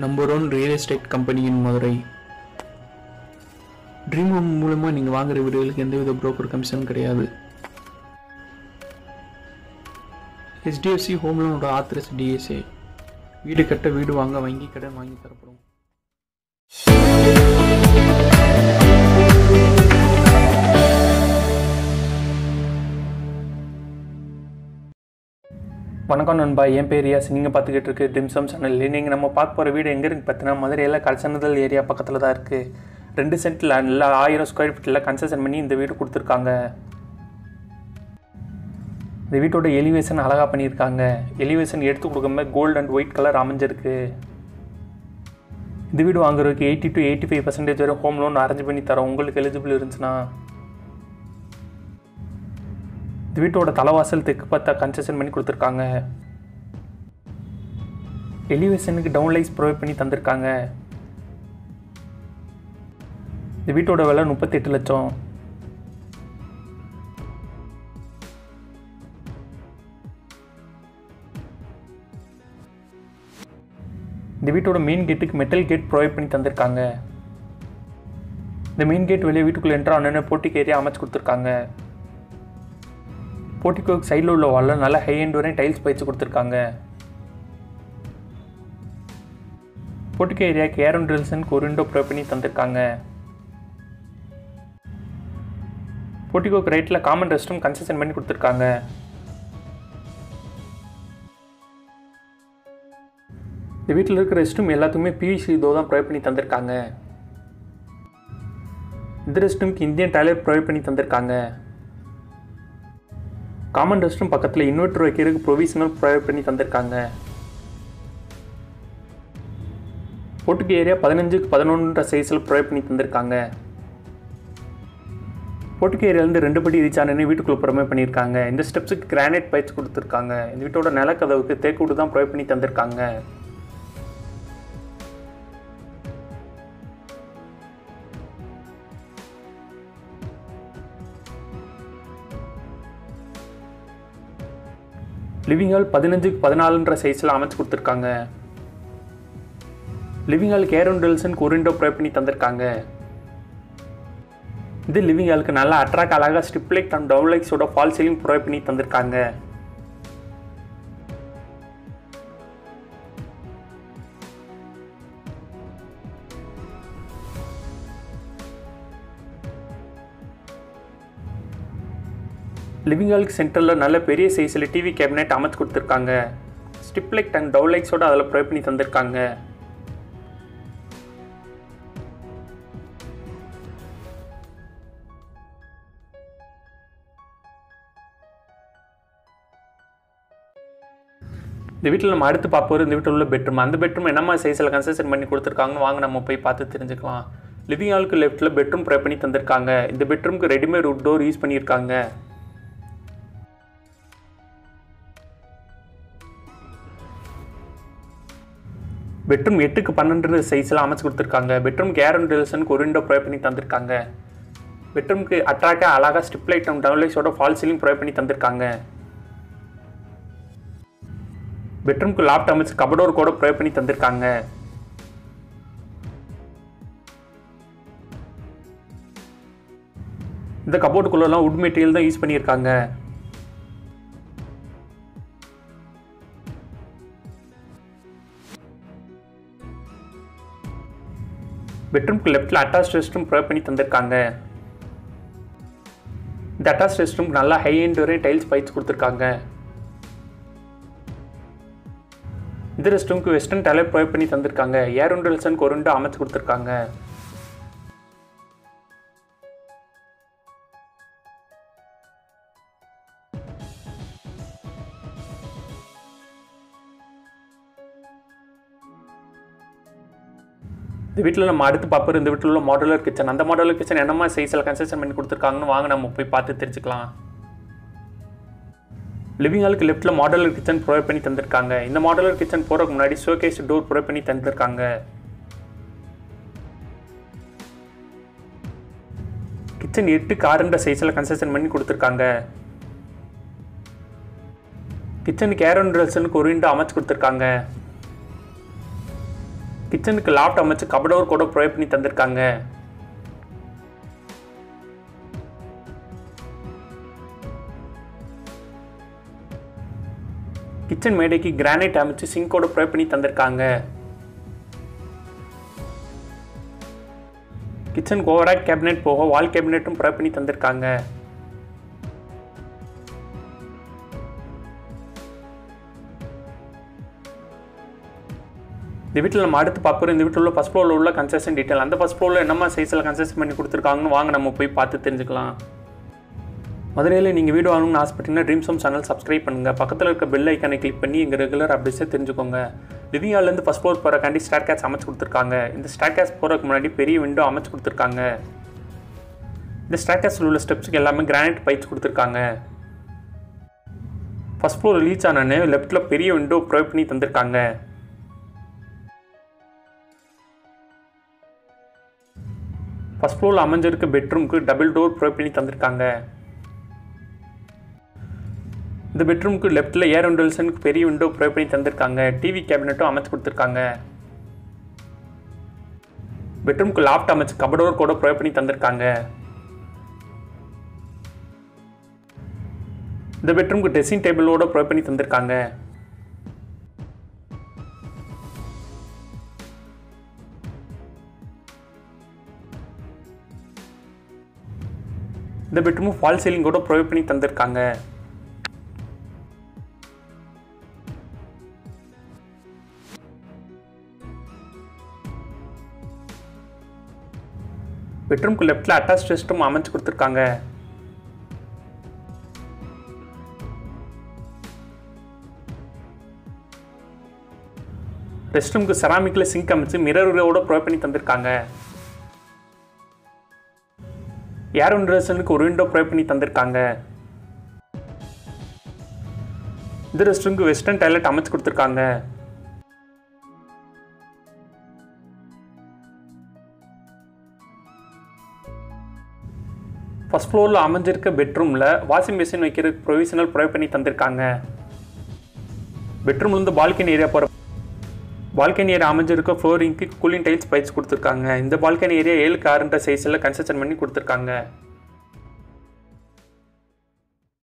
number one real estate கம்பெனியின் Madurai dream home மூலமாக நீங்கள் வாங்குற வீடுகளுக்கு எந்தவித புரோக்கர் கமிஷன் கிடையாது ஹெச்டிஎஃப்சி ஹோம் லோனோட ஆத்திரஸ் டிஎஸ்ஏ வீடு கட்ட வீடு வாங்க வங்கி கடன் வாங்கி தரப்படும் வணக்கம் நண்பா என் பேர் ரியாஸ் நீங்கள் பார்த்துக்கிட்டு இருக்கு டிம்சம் சேனல் நீங்கள் நம்ம பார்க்க போகிற வீடு எங்கே இருக்குது பார்த்தீங்கன்னா மதுரையில் கல்சனதல் ஏரியா பக்கத்தில் தான் இருக்குது ரெண்டு சென்ட்டில் நல்லா ஆயிரம் ஸ்கொயர் ஃபீட்டில் கன்செஷன் பண்ணி இந்த வீடு கொடுத்துருக்காங்க இந்த வீட்டோட எலிவேஷன் அழகாக பண்ணியிருக்காங்க எலிவேஷன் எடுத்து கொடுக்கும்போது கோல்டு அண்ட் ஒயிட் கலர் அமைஞ்சிருக்கு இந்த வீடு வாங்குறதுக்கு eighty to eighty five percentage வரை ஹோம் லோன் அரேஞ்ச் பண்ணி தரோம் உங்களுக்கு எலிஜிபிள் இருந்துச்சுன்னா இந்த வீட்டோட தலைவாசல் தெற்கு பார்த்தா கன்செஷன் பண்ணி கொடுத்துருக்காங்க எலிவேஷனுக்கு டவுன்லைஸ் ப்ரொவைட் பண்ணி தந்திருக்காங்க இந்த வீட்டோட விலை முப்பத்தெட்டு லட்சம் இந்த வீட்டோட மெயின் கேட்டுக்கு மெட்டல் கேட் ப்ரொவைட் பண்ணி தந்திருக்காங்க இந்த மெயின் கேட் வெளியே வீட்டுக்குள்ளே என்ட்ரு ஆனோன்னு போட்டிக்கு ஏரியா அமைச்சு கொடுத்துருக்காங்க போர்ட்டிகோக்கு சைடில் உள்ள வாலில் நல்லா ஹை எண்ட் வரையும் டைல்ஸ் பயிற்சி கொடுத்துருக்காங்க போர்ட்டிகோ ஏரியாவுக்கு ஏரன் ட்ரில்ஸனுக்கு ஒரு விண்டோ ப்ரொவைட் பண்ணி தந்திருக்காங்க போர்ட்டிகோக்கு ரைட்டில் காமன் ரெஸ்ட்ரூம் கன்செஷன் பண்ணி கொடுத்துருக்காங்க இந்த வீட்டில் இருக்கிற ரெஸ்ட்ரூம் எல்லாத்துக்குமே பிவிசி இதோ தான் ப்ரொவைட் பண்ணி தந்திருக்காங்க இந்த ரெஸ்ட்ரூம்க்கு இந்தியன் டாய்லெட் ப்ரொவைட் பண்ணி தந்திருக்காங்க காமன் ரெஸ்ட்ரூம் பக்கத்தில் இன்வெர்டர் வைக்கிறதுக்கு ப்ரொவிஷனல் ப்ரொவைட் பண்ணி தந்திருக்காங்க போட்டுக்கு ஏரியா பதினஞ்சுக்கு பதினொன்ற சைஸில் ப்ரொவைட் பண்ணி தந்திருக்காங்க போட்டுக்கு ஏரியாலேருந்து ரெண்டு படி ரீச் ஆனு வீட்டுக்குள்ள புறமே பண்ணியிருக்காங்க இந்த ஸ்டெப்ஸுக்கு கிரானைட் பயிற்சி கொடுத்துருக்காங்க இந்த வீட்டோட நிலக்கதவுக்கு தேக்கூடு தான் ப்ரொவைட் பண்ணி தந்திருக்காங்க லிவிங் ஹால் பதினஞ்சுக்கு பதினாலுன்ற சைஸில் அமைச்சு கொடுத்துருக்காங்க லிவிங் ஹாலுக்கு ஏரோன் டெல்சனுக்கு ஒரு விண்டோ ப்ரொவைட் பண்ணி தந்திருக்காங்க இது லிவிங் ஹாலுக்கு நல்லா அட்ராக்ட் அழகாக ஸ்ட்ரிப் லைட் அண்ட் டவுன் லைட்ஸோட ஃபால் சீலிங் ப்ரொவைட் பண்ணி தந்திருக்காங்க லிவிங் ஹாலுக்கு சென்டரில் நல்ல பெரிய சைஸில் டிவி கேபினெட் அமைச்சு கொடுத்துருக்காங்க ஸ்டிப் லைட் அண்ட் டவுன் லைட்ஸோட அதில் ப்ரொவைட் பண்ணி தந்திருக்காங்க இந்த வீட்டில் நம்ம அடுத்து பார்ப்போம் இந்த வீட்டில் உள்ள பெட்ரூம் அந்த பெட்ரூம் என்னமா சைஸில் கன்ஸ்ட்ரக்ஷன் பண்ணி கொடுத்துருக்காங்கன்னு வாங்க நம்ம போய் பார்த்து தெரிஞ்சுக்கலாம் லிவிங் ஹாலுக்கு லெஃப்ட்டில் பெட்ரூம் ப்ரொவைட் பண்ணி தந்திருக்காங்க இந்த பெட்ரூம்க்கு ரெடிமேட் உட் டோர் யூஸ் பண்ணியிருக்காங்க பெட்ரூம் எட்டுக்கு பன்னெண்டு சைஸில் அமைச்சு கொடுத்துருக்காங்க பெட்ரூம் கேரன் டெல்சனுக்கு ஒரு விண்டோ ப்ரொவைட் பண்ணி தந்திருக்காங்க பெட்ரூம்க்கு அட்ராக்டாக அழகாக ஸ்ட்ரிப் லைட் அண்ட் டவுன்லைட்ஸோட ஃபால் சீலிங் ப்ரொவைட் பண்ணி தந்திருக்காங்க பெட்ரூம்க்கு லாப்ட் அமைச்சு கபடோர் கூட ப்ரொவைட் பண்ணி தந்திருக்காங்க இந்த கபோர்டுக்குள்ளெல்லாம் உட் மெட்டீரியல் தான் யூஸ் பண்ணியிருக்காங்க பெட்ரூம்க்கு லெஃப்ட்டில் அட்டாச் ரெஸ்ட் ரூம் ப்ரொவைட் பண்ணி தந்திருக்காங்க இந்த அட்டாச் ரெஸ்ட் ரூம் நல்லா ஹை எண்ட் வரையும் டைல்ஸ் பயிற்சி கொடுத்துருக்காங்க இந்த ரெஸ்ட் ரூம்க்கு வெஸ்டர்ன் டாய்லெட் ப்ரொவைட் பண்ணி தந்திருக்காங்க ஏரோன் டெல்சனுக்கு ஒரு விண்டோ அமைச்சு கொடுத்துருக்காங்க இந்த வீட்டில் நம்ம அடுத்து பார்ப்போம் இந்த வீட்டில் உள்ள மாடலர் கிச்சன் அந்த மாடலர் கிச்சன் என்னமா சைஸில் கன்ஸ்ட்ரக்ஷன் பண்ணி கொடுத்துருக்காங்கன்னு வாங்க நம்ம போய் பார்த்து தெரிஞ்சுக்கலாம் லிவிங் ஹாலுக்கு லெஃப்ட்டில் மாடலர் கிச்சன் ப்ரொவைட் பண்ணி தந்திருக்காங்க இந்த மாடலர் கிச்சன் போகிறதுக்கு முன்னாடி ஷோகேஸ் டோர் ப்ரொவைட் பண்ணி தந்திருக்காங்க கிச்சன் எட்டுக்கு ஆறுன்ற சைஸில் கன்ஸ்ட்ரக்ஷன் பண்ணி கொடுத்துருக்காங்க கிச்சனுக்கு ஏரோன் ட்ரெல்ஸனுக்கு ஒரு விண்டோ அமைச்சு கொடுத்துருக்காங்க கிச்சனுக்கு லாப்ட் அமைச்சு கபடோர் கூட ப்ரொவைட் பண்ணி தந்திருக்காங்க கிச்சன் மேடைக்கு கிரானைட் அமைச்சு சிங்கோட ப்ரொவைட் பண்ணி தந்திருக்காங்க கிச்சன் ஓவராக் கேபினெட் போக வால் கேபினெட்டும் ப்ரொவைட் பண்ணி தந்திருக்காங்க இந்த வீட்டில் நம்ம அடுத்து பார்க்குறோம் இந்த வீட்டில் உள்ள ஃபஸ்ட் ஃப்ளோரில் உள்ள கன்செஷன் டீட்டெயில் அந்த ஃபஸ்ட் ஃப்ளோரில் என்னமா சைஸில் கன்செஷன் பண்ணி கொடுத்துருக்காங்கன்னு வாங்க நம்ம போய் பார்த்து தெரிஞ்சுக்கலாம் மதுரையில் நீங்கள் வீடியோ வாங்கணும்னு ஆசைப்பட்டீங்கன்னா ட்ரீம்ஸ் ஹோம் சேனல் சப்ஸ்கிரைப் பண்ணுங்கள் பக்கத்தில் இருக்க பெல் ஐக்கானை கிளிக் பண்ணி எங்கள் ரெகுலர் அப்டேட்ஸை தெரிஞ்சுக்கோங்க லிவிங் ஹால்லேருந்து ஃபஸ்ட் ஃப்ளோர் போகிறக்காண்டி ஸ்டார் கேஸ் அமைச்சு கொடுத்துருக்காங்க இந்த ஸ்டார் கேஸ் போகிறதுக்கு முன்னாடி பெரிய விண்டோ அமைச்சு கொடுத்துருக்காங்க இந்த ஸ்டார் கேஸில் உள்ள ஸ்டெப்ஸுக்கு எல்லாமே கிரானைட் பைப்ஸ் கொடுத்துருக்காங்க ஃபஸ்ட் ஃப்ளோர் ரீச் ஆனோன்னு லெஃப்ட்டில் பெரிய விண்டோ ப்ரொவைட் பண்ணி தந்திருக்காங்க ஃபஸ்ட் ஃப்ளோரில் அமைஞ்சிருக்க பெட்ரூமுக்கு டபுள் டோர் ப்ரொவைட் பண்ணி தந்திருக்காங்க இந்த பெட்ரூமுக்கு லெஃப்ட்டில் ஏர் விண்டோல்சனுக்கு பெரிய விண்டோ ப்ரொவைட் பண்ணி தந்திருக்காங்க டிவி கேபினட்டும் அமைச்சு கொடுத்துருக்காங்க பெட்ரூமுக்கு லாப்ட் அமைச்சு கபடோர் கூட ப்ரொவைட் பண்ணி தந்திருக்காங்க இந்த பெட்ரூமுக்கு ட்ரெஸ்ஸிங் டேபிளோட ப்ரொவைட் பண்ணி தந்திருக்காங்க இந்த பெட்ரூமும் ஃபால் சீலிங் கூட ப்ரொவைட் பண்ணி தந்திருக்காங்க பெட்ரூம்க்கு லெஃப்ட்டில் அட்டாச் ரெஸ்ட் ரூம் அமைச்சு கொடுத்துருக்காங்க ரெஸ்ட் ரூமுக்கு செராமிக்கில் சிங்க் அமைச்சு மிரரோட ப்ரொவைட் பண்ணி தந்திருக்காங்க ஏர் விண்டோசனுக்கு ஒரு விண்டோ ப்ரொவைட் பண்ணி தந்திருக்காங்க இந்த ரெஸ்ட் ரூமுக்கு வெஸ்டர்ன் டாய்லெட் அமைச்சு கொடுத்துருக்காங்க ஃபஸ்ட் ஃப்ளோரில் அமைஞ்சிருக்க பெட்ரூமில் வாஷிங் மிஷின் வைக்கிறதுக்கு ப்ரொவிஷனல் ப்ரொவைட் பண்ணி தந்திருக்காங்க பெட்ரூம்லேருந்து பால்கனி ஏரியா போகிற பால்கனி ஏரியா அமைஞ்சிருக்க ஃப்ளோரிங்க்கு கூலிங் டைல்ஸ் பைப்ஸ் கொடுத்துருக்காங்க இந்த பால்கனி ஏரியா ஏழுக்கு ஆறுன்ற சைஸில் கன்ஸ்ட்ரக்ஷன் பண்ணி கொடுத்துருக்காங்க